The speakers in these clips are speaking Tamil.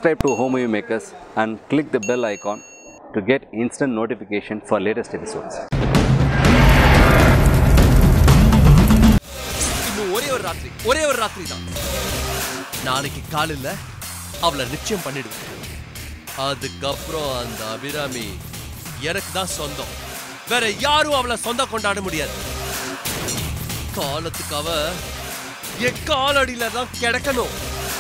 Subscribe to Homo Makers and click the bell icon to get instant notification for latest episodes. இன்னும் ஒரே ஒரு ராத்திரி ஒரே ஒரு ராத்திரி தான் நாளைக்கு காலையில அவளை நிச்சயம் பண்ணிடுவேன் அதுக்கப்புறம் அந்த அபிராமி எனக்கு தான் சொந்தம் வேற யாரும் அவளை சொந்தம் கொண்டாட முடியாது காலத்துக்கு அவ என் காலடியில தான் கிடக்கணும்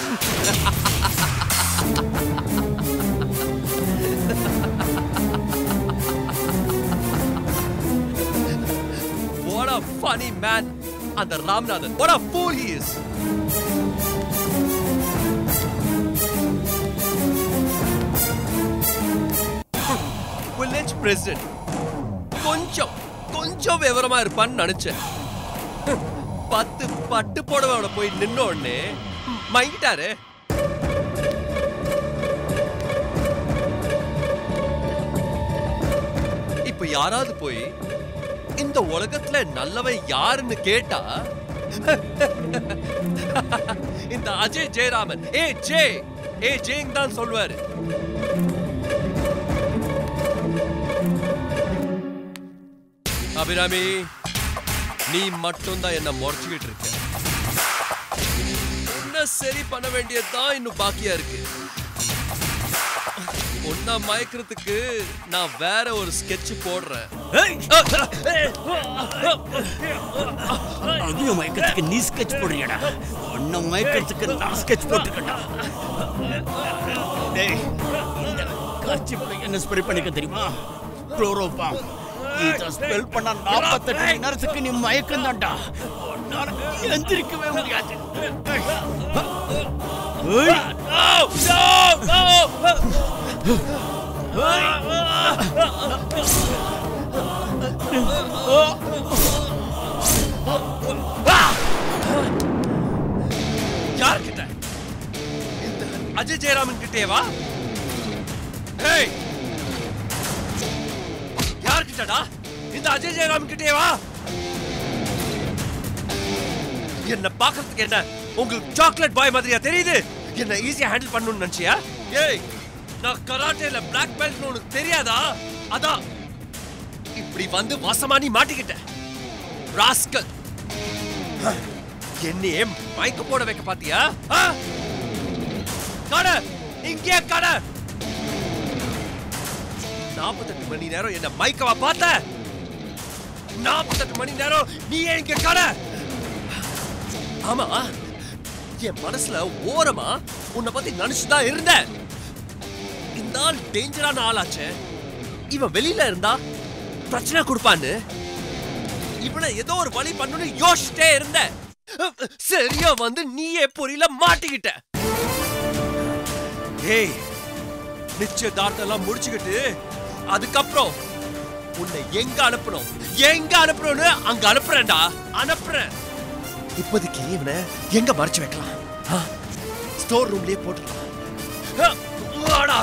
What a funny man அந்த Ramnathan What a fool he is village president கொஞ்சம் கொஞ்சம் விவரமா இருப்பான்னு நினைச்சேன் பத்து பட்டு புடவையோட போய் நின்ன உடனே மயங்கிட்டாரு இப்ப யாராவது போய் இந்த உலகத்துல நல்லவன் யாருன்னு கேட்டா இந்த Ajay Jayaraman A J A ஜெயங் தான் சொல்வாரு அபிராமி நீ மட்டும்தான் என்ன முறைச்சுக்கிட்டு இருக்க என்ன சரி பண்ண வேண்டியதுதான் இன்னும் பாக்கியா இருக்கு உன்னை மயக்கிறதுக்கு நான் வேற ஒரு ஸ்கெட்ச் போடுறேன் அதையும் மயக்கத்துக்கு நீ ஸ்கெட்ச் போடுறியடா உன்னை மயக்கிறதுக்கு நான் ஸ்கெட்ச் போட்டுக்கட்டா டேய் இந்த காட்சி என்ன ஸ்ப்ரே பண்ணிக்க தெரியுமா குளோரோபாம் இதை ஸ்பெல் பண்ண நாற்பத்தெட்டு மணி நேரத்துக்கு நீ மயக்கம் தான்டா உன்னால எந்திரிக்கவே முடியாது ஏய், யார்கிட்ட இந்த அஜய் ஜெயராமன் கிட்டேவா ஏய் யார்கிட்டடா இந்த அஜய் ஜெயராமன் கிட்டேவா என்ன பாக்குறதுக்கு என்ன உங்களுக்கு சாக்லேட் பாய் மாதிரியா தெரியுது என்ன ஈஸியா ஹேண்டில் பண்ணணும்னு நினைச்சியா ஏய் நான் கராட்டேல பிளாக் பெல்ட்னு உனக்கு தெரியாதா அதான் இப்படி வந்து வசமா நீ மாட்டிக்கிட்ட ராஸ்கல் என்னையே மயக்க போட வைக்க பாத்தியா ஆ? கடை இங்கே கடை நாற்பத்தெட்டு மணி நேரம் என்ன மயக்கவா பார்த்த நாற்பத்தெட்டு மணி நேரம் நீ ஏன் இங்க கடை ஆமா என் மனசுல ஓரமா உன்னை பத்தி நினைச்சுதான் இருந்தேன் இந்த ஆள் டேஞ்சரான ஆளாச்சே இவன் வெளியில இருந்தா பிரச்சனை கொடுப்பான்னு இவனை ஏதோ ஒரு வழி பண்ணணும்னு யோசிச்சிட்டே இருந்த சரியா வந்து நீயே பொறியில மாட்டிக்கிட்ட ஏய் நிச்சயதார்த்தம் எல்லாம் முடிச்சுக்கிட்டு அதுக்கப்புறம் உன்னை எங்க அனுப்பணும் எங்க அனுப்பணும்னு அங்க அனுப்புறேன்டா அனுப்புறேன் இப்போதைக்கு இவனை எங்க மறைச்சு வைக்கலாம் ஸ்டோர் ரூம்லயே போட்டுக்கலாம் ஆ, வாடா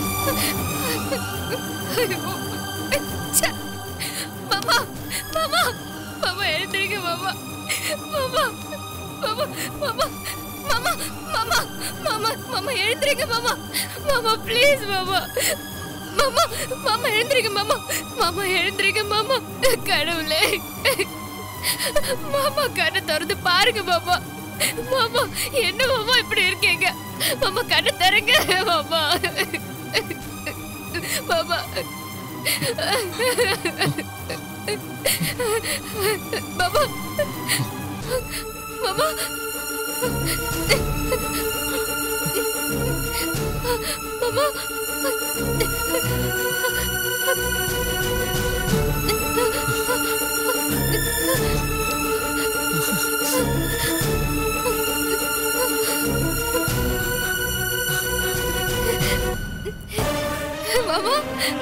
ச்சே. மாமா மாமா மாமா எழுந்திருங்க மாமா மாமா மாமா மாமா மாமா மாமா மாமா மாமா எழுந்திருங்க மாமா மாமா ப்ளீஸ் மாமா மாமா மாமா எழுந்திருங்க மாமா மாமா எழுந்திருங்க மாமா கடவுளே மாமா கண்ணை திறந்து பாருங்க மாமா மாமா என்ன மாமா இப்படி இருக்கீங்க மாமா கண்ணை திறங்க மாமா மாமா மாமா மாமா மாமா மாமா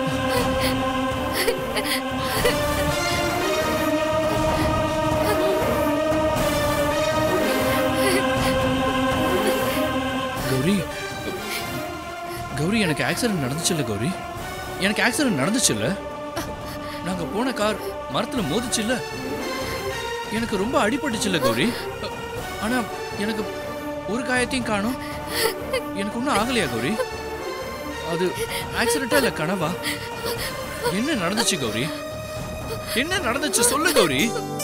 கௌரி கௌரி எனக்கு ஆக்சிடென்ட் நடந்துச்சுல்ல கௌரி எனக்கு ஆக்சிடென்ட் நடந்துச்சுல்ல நாங்க போன கார் மரத்துல மோதிச்சுல்ல எனக்கு ரொம்ப அடிபட்டுச்சுல்ல கௌரி ஆனா எனக்கு ஒரு காயத்தையும் காணோம் எனக்கு ஒன்றும் ஆகலையா கௌரி அது ஆக்சிடென்ட்டா இல்ல கனவா என்ன நடந்துச்சு கௌரி என்ன நடந்துச்சு சொல்லு கௌரி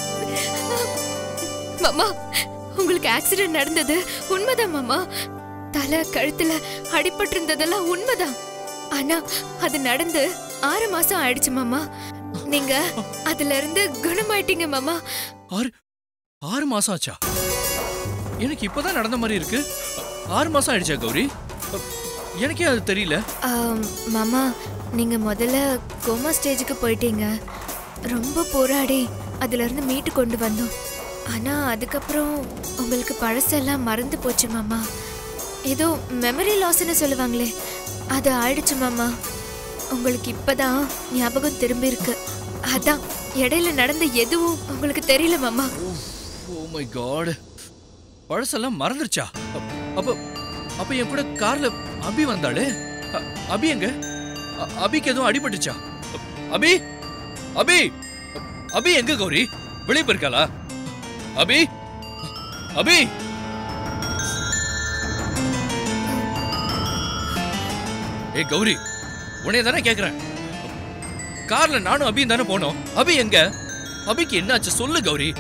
மாமா உங்களுக்கு ஆக்சிடென்ட் நடந்தது உண்மைதான் மாமா தலை கழுத்துல அடிபட்டு இருந்ததெல்லாம் உண்மைதான் ஆனா அது நடந்து ஆறு மாசம் ஆயிடுச்சு மாமா நீங்க அதுல இருந்து குணமாயிட்டீங்க மாமா ஆறு ஆறு மாசம் ஆச்சா எனக்கு இப்பதான் நடந்த மாதிரி இருக்கு ஆறு மாசம் ஆயிடுச்சா கௌரி எனக்கே அது தெரியல ஆம், மாமா நீங்க முதல்ல கோமா ஸ்டேஜுக்கு போயிட்டீங்க ரொம்ப போராடி அதுல இருந்து மீட்டு கொண்டு வந்தோம் ஆனா அதுக்கப்புறம் உங்களுக்கு பழசெல்லாம் மறந்து போச்சு மாமா ஏதோ மெமரி லாஸ்ன்னு சொல்லுவாங்களே அது ஆயிடுச்சு மாமா உங்களுக்கு இப்பதான் ஞாபகம் திரும்பி இருக்கு அதான் இடையில நடந்த எதுவும் உங்களுக்கு தெரியல மாமா ஓ மை காட் பழசெல்லாம் மறந்துருச்சா அப்- அப்ப அப்ப என் கூட கார்ல அபி வந்தாளே அ- அபி எங்க அ- அபிக்கு எதுவும் அடிபட்டுச்சா அ- அபி அபி அ- அபி எங்க கௌரி வெளியே போயிருக்காளா அபி அபி ஏ கௌரி உன்னைய தானே கேக்குறேன் கார்ல நானும் அபியும் தானே போனோம் அபி எங்க அபிக்கு என்னாச்சு சொல்லு கௌரி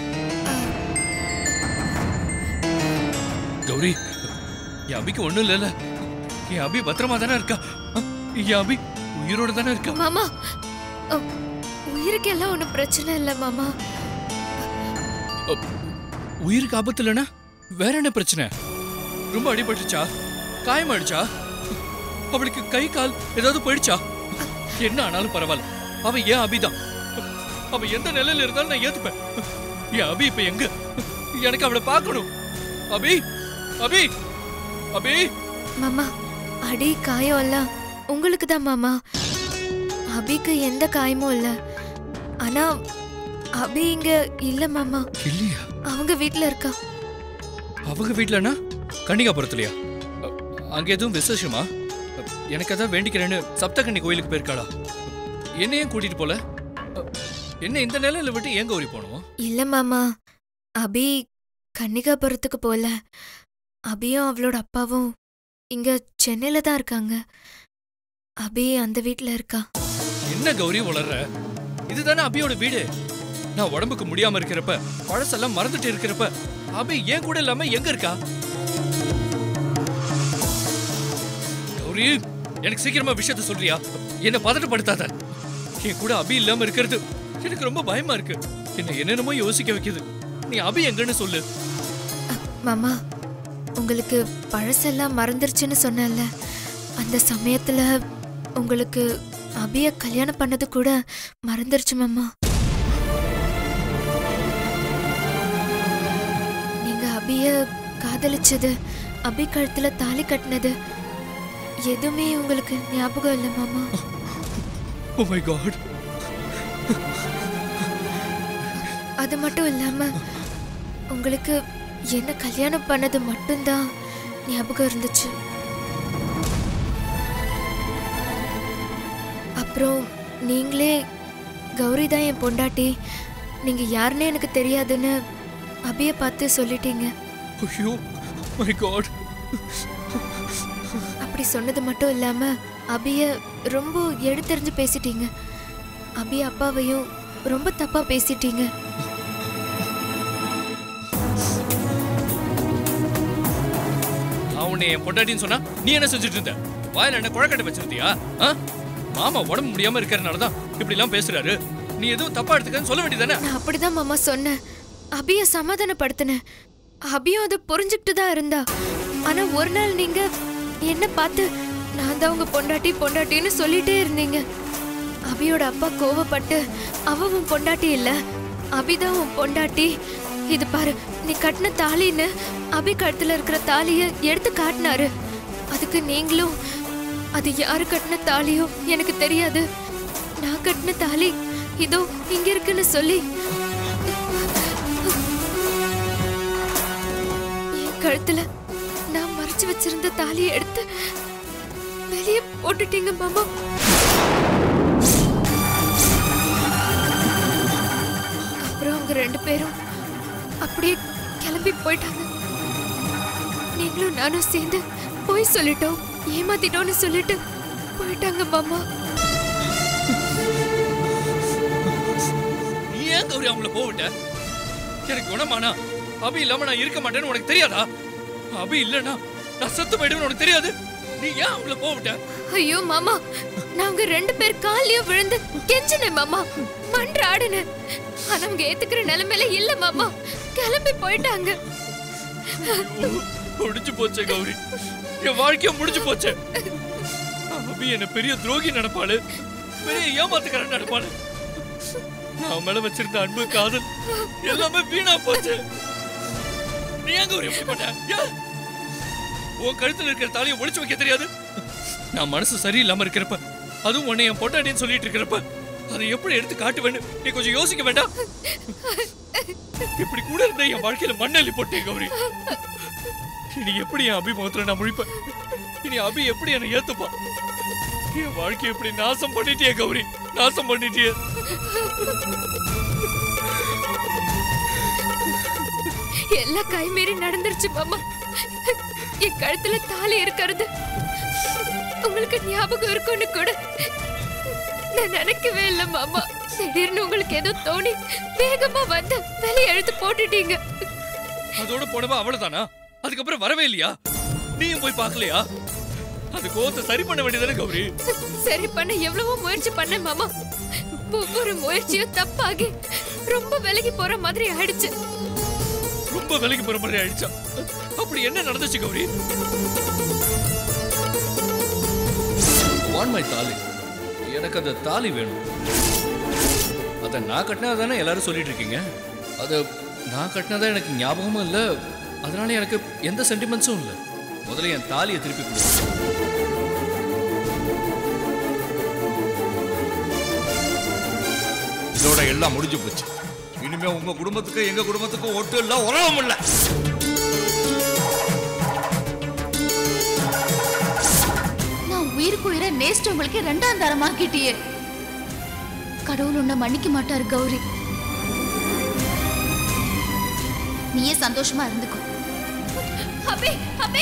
கௌரி என் அபிக்கு ஒண்ணும் இல்லைல்ல என் அபி பத்திரமா தானே இருக்கா அ, என் அபி உயிரோட தானே இருக்கா மாமா அ, உயிருக்கெல்லாம் ஒன்றும் பிரச்சனை இல்லை மாமா அ, உயிருக்கு ஆபத்து இல்லைன்னா வேற என்ன பிரச்சனை ரொம்ப அடிபட்டுச்சா காயமாயிடுச்சா அவளுக்கு கை கால் ஏதாவது போயிடுச்சா என்ன ஆனாலும் பரவாயில்ல அவ ஏன் அபிதான் அவ எந்த நிலையில இருந்தாலும் நான் ஏத்துப்பேன் என் அபி இப்ப எங்க எனக்கு அவளை பார்க்கணும் அபி அபி அபி மாமா அடி காயம் எல்லாம் உங்களுக்கு தான் மாமா அபிக்கு எந்த காயமும் இல்ல ஆனா அபி இங்க இல்ல மாமா இல்லையா அவங்க வீட்ல இருக்கா அவங்க வீட்லனா கன்னிகாபுரத்துலயா அ, அங்க எதுவும் விசேஷமா அ, எனக்கு அதான் வேண்டிக்கிறேன்னு சப்தகன்னி கோயிலுக்கு போயிருக்காளா என்னையும் கூட்டிட்டு போல அ, என்ன இந்த நிலையில விட்டு ஏன் கௌரி போனோம் இல்ல மாமா அபி கன்னிகாபுரத்துக்கு போல அபியும் அவளோட அப்பாவும் இங்க சென்னையில தான் இருக்காங்க அபி அந்த வீட்ல இருக்கா என்ன கௌரி உளர்ற இதுதானே அபியோட வீடு நான் உடம்புக்கு முடியாம இருக்கிறப்ப பழசெல்லாம் மறந்துட்டு இருக்கிறப்ப அபி ஏன் கூட இல்லாம எங்க இருக்கா கௌரி எனக்கு சீக்கிரமா விஷயத்த சொல்றியா என்ன பதட்டப்படுத்தாத என் கூட அபி இல்லாம இருக்கிறது எனக்கு ரொம்ப பயமா இருக்கு என்ன என்னென்னமோ யோசிக்க வைக்குது நீ அபி எங்கன்னு சொல்லு மாமா உங்களுக்கு பழசெல்லாம் மறந்துருச்சுன்னு சொன்னேன்ல அந்த சமயத்துல உங்களுக்கு அபிய கல்யாணம் பண்ணது கூட மறந்துருச்சு மாமா நீங்க அபிய காதலிச்சது அபி கழுத்துல தாலி கட்டினது எதுவுமே உங்களுக்கு ஞாபகம் இல்லை மாமா ஓ மை காட் அது மட்டும் இல்லாம உங்களுக்கு என்ன கல்யாணம் பண்ணது மட்டும்தான் ஞாபகம் இருந்துச்சு அப்புறம் நீங்களே கௌரி தான் என் பொண்டாட்டி நீங்க யாருன்னே எனக்கு தெரியாதுன்னு அபிய பார்த்து சொல்லிட்டீங்க ஐயோ மை காட் அப்படி சொன்னது மட்டும் இல்லாம அபிய ரொம்ப எடுத்தெறிஞ்சு பேசிட்டீங்க அபி அப்பாவையும் ரொம்ப தப்பா பேசிட்டீங்க நான் உன்னை என் பொண்டாட்டின்னு சொன்னா நீ என்ன செஞ்சுட்டு இருந்த வாயில என்ன குழக்கட்டை வச்சிருந்தியா ஆ? மாமா உடம்பு முடியாம இருக்கறனால தான் இப்படி எல்லாம் பேசுறாரு நீ எதுவும் தப்பா எடுத்துக்கன்னு சொல்ல வேண்டியதானே நான் அப்படிதான் மாமா சொன்னேன் அபிய சமாதானப்படுத்தினேன் அபியும் அதை புரிஞ்சுக்கிட்டு தான் இருந்தா ஆனா ஒரு நாள் நீங்க என்ன பார்த்து நான் தான் உங்க பொண்டாட்டி பொண்டாட்டின்னு சொல்லிட்டே இருந்தீங்க அபியோட அப்பா கோவப்பட்டு அவ உன் பொண்டாட்டி இல்ல அபிதான் உன் பொண்டாட்டி இது பாரு நீ கட்டின தாலின்னு அபி கழுத்துல இருக்கிற தாலிய எடுத்து காட்டினாரு அதுக்கு நீங்களும் அது யாரு கட்டின தாலியோ எனக்கு தெரியாது நான் கட்டின தாலி இதோ இங்க இருக்குன்னு சொல்லி என் கழுத்துல நான் மறைச்சு வச்சிருந்த தாலியை எடுத்து வெளியே போட்டுட்டீங்க மாமா அப்புறம் அவங்க ரெண்டு பேரும் அப்படியே கிளம்பி போயிட்டாங்க நீங்களும் நானும் சேர்ந்து போய் சொல்லிட்டோம் ஏமாத்திட்டோம்னு சொல்லிட்டு போயிட்டாங்க மாமா நீ ஏன் கௌரி அவங்கள போவிட்ட எனக்கு குணமானா அபி இல்லாம நான் இருக்க மாட்டேன்னு உனக்கு தெரியாதா அபி இல்லனா நான் செத்து போயிடுவேன்னு உனக்கு தெரியாது நீ ஏன் அவங்கள போவிட்ட ஐயோ மாமா நான் உங்க ரெண்டு பேர் கால்லயும் விழுந்து கெஞ்சினேன் மாமா மன்ற ஆடுனேன் ஆனா அவங்க ஏத்துக்கிற நிலைமையில இல்ல மாமா கிளம்பி போயிட்டாங்க முடிஞ்சு போச்சே கௌரி என் வாழ்க்கைய முடிஞ்சு போச்சே அபி என்ன பெரிய துரோகி நடப்பாளு பெரிய ஏமாத்துக்காரன் நடப்பாளு நான் மேல வச்சிருந்த அன்பு காதல் எல்லாமே வீணா போச்சு நீ ஏன் கௌரி எப்படி பண்ண ஏன்? உன் கழுத்துல இருக்கிற தாலியை ஒளிச்சு வைக்க தெரியாது நான் மனசு சரியில்லாம இருக்கிறப்ப அதுவும் உன்னை என் பொட்டாட்டின்னு சொல்லிட்டு இருக்கிறப்ப அதை எப்படி எடுத்து காட்டுவேன்னு நீ கொஞ்சம் யோசிக்க வேண்டாம் இப்படி கூட இருந்த என் வாழ்க்கையில மண்ணள்ளி போட்டேன் கௌரி இனி எப்படி என் அபி முகத்துல நான் முழிப்பேன் இனி அபி எப்படி என்னை ஏத்துப்பான் என் வாழ்க்கையை இப்படி நாசம் பண்ணிட்டியே கௌரி நாசம் பண்ணிட்டியே எல்லாம் கைமீறி நடந்துருச்சு மாமா என் கழுத்துல தாலி இருக்கிறது உங்களுக்கு ஞாபகம் இருக்கும்னு கூட நான் நினைக்கவே இல்லை மாமா திடீர்னு உங்களுக்கு ஏதோ தோணி வேகமா வந்து வெளியே எழுத்து போட்டுட்டீங்க அதோட போனவ அவ்வளவுதானா அதுக்கப்புறம் வரவே இல்லையா நீயும் போய் பார்க்கலையா அது கோவத்தை சரி பண்ண வேண்டியதானே கௌரி சரி பண்ண எவ்வளவோ முயற்சி பண்ணேன் மாமா ஒவ்வொரு முயற்சியும் தப்பாகி ரொம்ப விலகி போற மாதிரி ஆயிடுச்சு ரொம்ப விலைக்கு போற மாதிரி ஆயிடுச்சா அப்படி என்ன நடந்துச்சு கௌரி வான் மை தாலி எனக்கு அந்த தாலி வேணும் அதை நான் கட்டினா தானே எல்லாரும் சொல்லிட்டு இருக்கீங்க அதை நான் கட்டினதா எனக்கு ஞாபகமும் இல்லை அதனால எனக்கு எந்த சென்டிமெண்ட்ஸும் இல்லை முதல்ல என் தாலியை திருப்பி கொடு இதோட எல்லாம் முடிஞ்சு போச்சு இனிமே உங்க குடும்பத்துக்கு எங்க குடும்பத்துக்கு ஒட்டு இல்ல உறவும் இல்ல நான் உயிருக்கு உயிரை நேசிச்சவங்களுக்கு ரெண்டாம் தரமாக்கிட்டியே கடவுள் உன்னை மன்னிக்க மாட்டாரு கௌரி நீயே சந்தோஷமா இருந்துக்கோ அபி அபி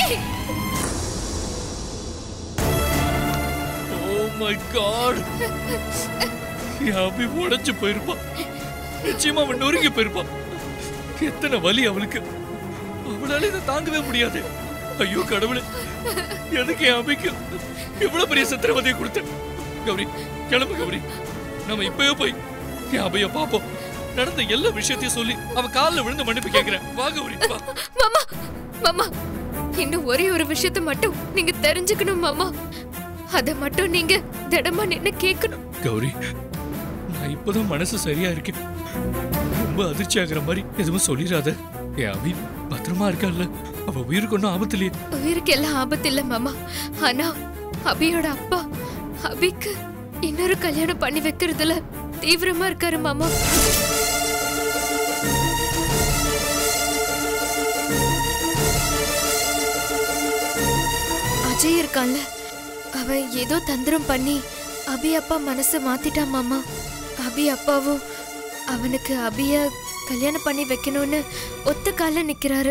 ஓ மை காட் என் அபி உடைச்சு போயிருப்பான் நிச்சயமா அவன் நொறுங்கி போயிருப்பான் எத்தனை வலி அவளுக்கு அவளால இதை தாங்கவே முடியாது ஐயோ கடவுளே எதுக்கு என் அபிக்கு இவ்வளவு பெரிய சித்திரவதையை கொடுத்தேன் கௌரி கிளம்பு கௌரி நம்ம இப்பவே போய் என் அபைய பாப்போம் நடந்த எல்லா விஷயத்தையும் சொல்லி அவ காலில் விழுந்து மன்னிப்பு கேட்கிறேன் வா கௌரி வா மாமா மாமா இன்னும் ஒரே ஒரு விஷயத்தை மட்டும் நீங்க தெரிஞ்சுக்கணும் மாமா அத மட்டும் நீங்க திடமா நின்னு கேட்கணும் கௌரி நான் இப்போதான் மனசு சரியா இருக்கேன் ரொம்ப அதிர்ச்சி ஆகுற மாதிரி எதுவும் சொல்லிடாத என் அபி பத்திரமா இருக்கால்ல அவ உயிருக்கு ஒன்றும் ஆபத்து இல்லையே உயிருக்கு எல்லாம் ஆபத்து இல்ல மாமா ஆனா அபியோட அப்பா அபிக்கு இன்னொரு கல்யாணம் பண்ணி வைக்கிறதுல தீவிரமா இருக்காரு மாமா அஜய் இருக்கான்ல அவன் ஏதோ தந்திரம் பண்ணி அபி அப்பா மனசை மாத்திட்டான் மாமா அபி அப்பாவும் அவனுக்கு அபிய கல்யாணம் பண்ணி வைக்கணும்னு ஒத்த கால நிக்கிறாரு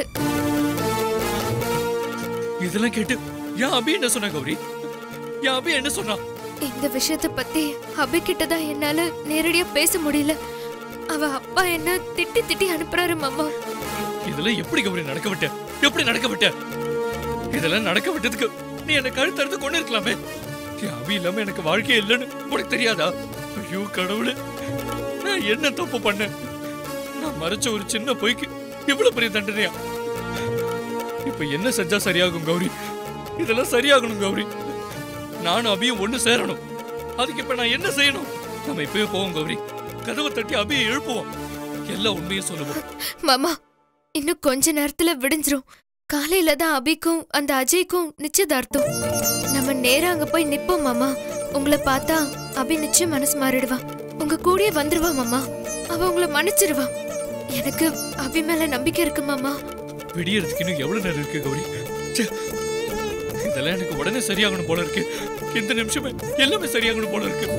இதெல்லாம் கேட்டு என் அபி என்ன சொன்னா கௌரி என் அபி என்ன சொன்னா இந்த விஷயத்தை பத்தி அபி கிட்ட தான் என்னால நேரடியா பேச முடியல அவ அப்பா என்ன திட்டி திட்டி அனுப்புறாரு மாமா இதெல்லாம் எப்படி கௌரி நடக்க விட்ட எப்படி நடக்க விட்ட இதெல்லாம் நடக்க விட்டதுக்கு நீ என்ன கழுத்தறுத்து கொண்டு இருக்கலாமே என் அபி இல்லாம எனக்கு வாழ்க்கையே இல்லைன்னு உனக்கு தெரியாதா ஐயோ கடவுளே நான் என்ன தப்பு பண்ணேன் நான் மறைச்ச ஒரு சின்ன பொய்க்கு இவ்வளவு பெரிய தண்டனையா இப்ப என்ன செஞ்சா சரியாகும் கௌரி இதெல்லாம் சரியாகணும் கௌரி நானும் அபியும் ஒண்ணு சேரணும் அதுக்கு இப்ப நான் என்ன செய்யணும் நம்ம இப்பவே போவோம் கௌரி கதவை தட்டி அபியை எழுப்புவோம் எல்லா உண்மையும் சொல்லுவோம் மாமா இன்னும் கொஞ்ச நேரத்துல விடிஞ்சிரும் காலையில தான் அபிக்கும் அந்த அஜய்க்கும் நிச்சயதார்த்தம் நம்ம நேரா அங்க போய் நிப்போம் மாமா உங்களை பார்த்தா அபி நிச்சயம் மனசு மாறிடுவா உங்க கூடயே வந்துருவா மாமா அவ உங்களை மன்னிச்சிருவா எனக்கு அபி மேல நம்பிக்கை இருக்கு மாமா விடியறதுக்கு இன்னும் எவ்வளவு நேரம் இருக்கு கௌரி ச்சே, இதெல்லாம் எனக்கு உடனே சரியாகணும் போல இருக்கு இந்த நிமிஷமே எல்லாமே சரியாகணும் போல இருக்கு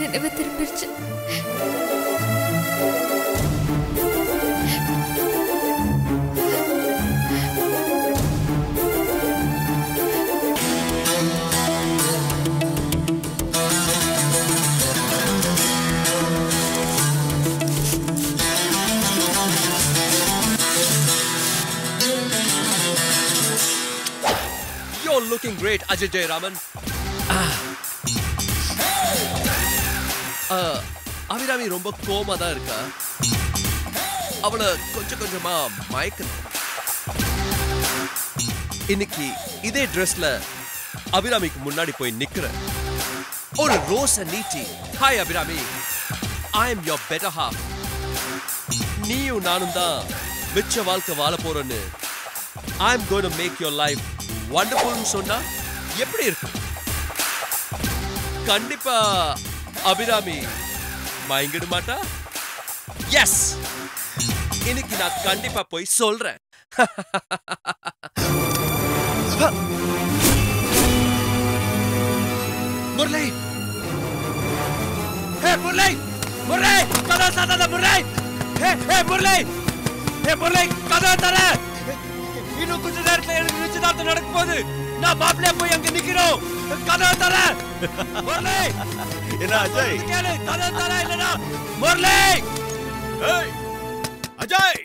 நினைவு திரும்பிருச்சு You're looking great, Ajay Jayaraman. Ah. Abirami ரொம்ப கோமா தான் இருக்கா அவளை கொஞ்சம் கொஞ்சமா மயக்கணும் இன்னைக்கு இதே ட்ரெஸ்ல அபிராமிக்கு முன்னாடி போய் நிக்கிறேன் ஒரு ரோஸ நீட்டி hi Abirami I am your better half நீயும் நானும் தான் மிச்ச வாழ்க்கை வாழ போறோன்னு I am going to make your life வண்டர்ஃபுல்னு சொன்னா எப்படி இருக்கும் கண்டிப்பா அபிராமி மயங்கிட மாட்டா எஸ் இன்னைக்கு நான் கண்டிப்பா போய் சொல்றேன் முரளி ஹே முரளி முரளி கதா சாதா முரளி ஹே ஹே முரளி ஹே முரளி கதா தர இன்னும் கொஞ்ச நேரத்துல எனக்கு நிச்சயதார்த்தம் நடக்க போகுது நான் மாப்பிள்ளைய போய் அங்க நிக்கிறோம் கதா தர முரளி என்ன அஜய் கேளு கதா தர இல்லனா முரளி ஏய் அஜய்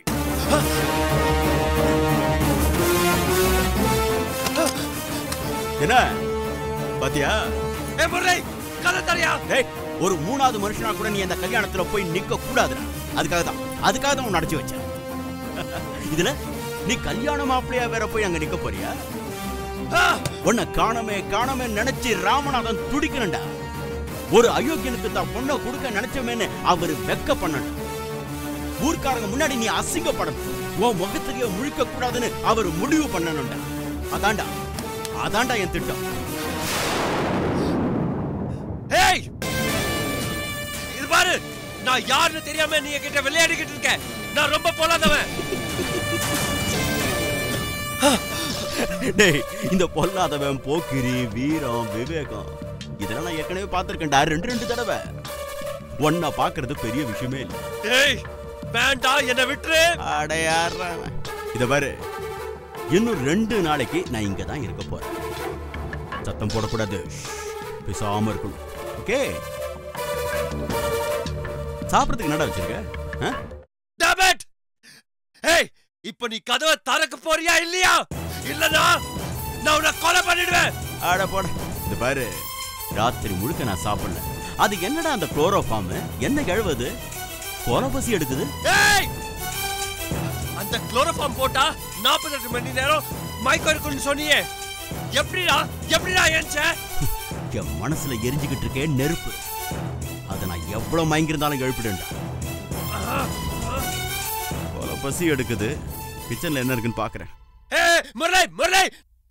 என்ன பாத்தியா ஏ முரளி கதா தரையா டேய் ஒரு மூணாவது மனுஷனா கூட நீ அந்த கல்யாணத்துல போய் நிக்க கூடாதுடா அதுக்காக தான் அதுக்காக தான் உன்னை அடைச்சு வச்சேன் இதுல நீ கல்யாண மாப்பிள்ளையா வேற போய் அங்க நிக்க போறியா உன்னை காணமே காணமே நினைச்சு ராமநாதன் துடிக்கணும்டா ஒரு அயோக்கியனுக்கு தான் பொண்ணை கொடுக்க நினைச்சமேன்னு அவர் வெக்க பண்ணணும் ஊர்க்காரங்க முன்னாடி நீ அசிங்கப்படணும் உன் முகத்திலேயே முழிக்க கூடாதுன்னு அவர் முடிவு பண்ணணும்டா அதான்டா அதான்டா என் திட்டம் ஏய் இது பாரு நான் யாருன்னு தெரியாம நீ கிட்ட விளையாடிக்கிட்டு இருக்க நான் ரொம்ப பொல்லாதவன் டேய் இந்த பொல்லாதவன் போக்கிரி வீரம் விவேகம் இதெல்லாம் நான் ஏற்கனவே பார்த்திருக்கேன்டா ரெண்டு ரெண்டு தடவை ஒன்னா பாக்குறது பெரிய விஷயமே இல்லை ஏய் வேண்டாம் என்ன விட்டுரு அடையாடுறா இத பாரு இன்னும் ரெண்டு நாளைக்கு நான் இங்க தான் இருக்க போறேன் சத்தம் போடக்கூடாது பேசாம இருக்கணும் ஓகே சாப்பிடறதுக்கு என்னடா வச்சிருக்க ஆ? Damn it! ஏய் இப்போ நீ கதவை திறக்க போறியா இல்லையா இல்லனா நான் உன்னை கொலை பண்ணிடுவேன் அட போட இந்த பாரு ராத்திரி முழுக்க நான் சாப்பிடல அது என்னடா அந்த குளோரோஃபார்ம் என்ன கழுவுது கொலை பசி எடுக்குது ஏய் அந்த குளோரோஃபார்ம் போட்டா 48 மணி நேரம் மயக்கம் இருக்குன்னு சொன்னியே எப்படிடா எப்படிடா ஏன்ச்ச என் மனசுல எரிஞ்சுக்கிட்டு இருக்கே நெருப்பு அதை நான் எவ்வளவு மயங்கிருந்தாலும் எழுப்பிடுண்டா கொலை பசி எடுக்குது கிச்சன்ல என்ன இருக்குன்னு பாக்குறேன் ஏய் முரளி முரளி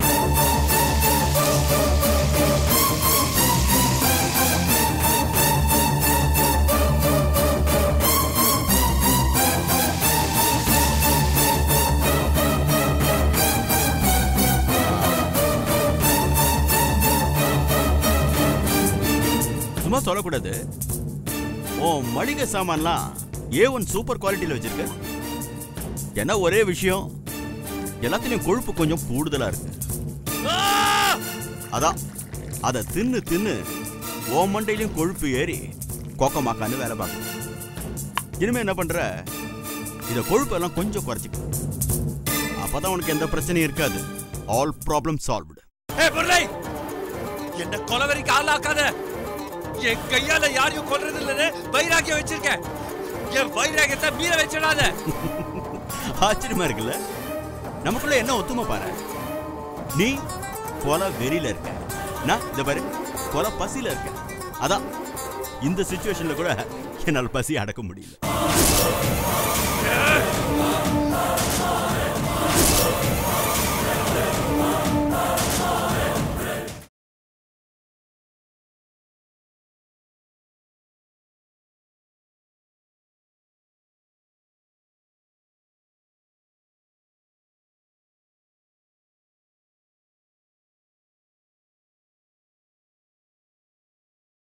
சும்மா சொல்லக்கூடாது ஓ மளிகை சாமான்லாம் ஏ ஒன் சூப்பர் குவாலிட்டியில் வச்சிருக்க என்ன ஒரே விஷயம் எல்லாத்துலயும் கொழுப்பு கொஞ்சம் கூடுதலா இருக்கு ஆ! அதான் அதை தின்னு தின்னு ஓ மண்டையிலையும் கொழுப்பு ஏறி கோக்கமாக்கான்னு வேலை பார்க்கணும் இனிமே என்ன பண்ற இத கொழுப்பெல்லாம் கொஞ்சம் குறைச்சிக்க அப்பதான் உனக்கு எந்த பிரச்சனையும் இருக்காது ஆல் ப்ராப்ளம் சால்வ்டு ஏய் முரளி என்ன கொலவெறிக்கு ஆளாக்காத என் கையால யாரையும் கொல்றது இல்லைன்னு வைராக்கியம் வச்சிருக்கேன் என் வைராக்கியத்தை மீற வச்சிடாத ஆச்சரியமா இருக்குல்ல நமக்குள்ள என்ன ஒத்துமை பாரு நீ கொலை வெறியில இருக்க நான் இந்த பாரு கொலை பசியில இருக்கேன் அதான் இந்த சுச்சுவேஷன்ல கூட என்னால் பசி அடக்க முடியல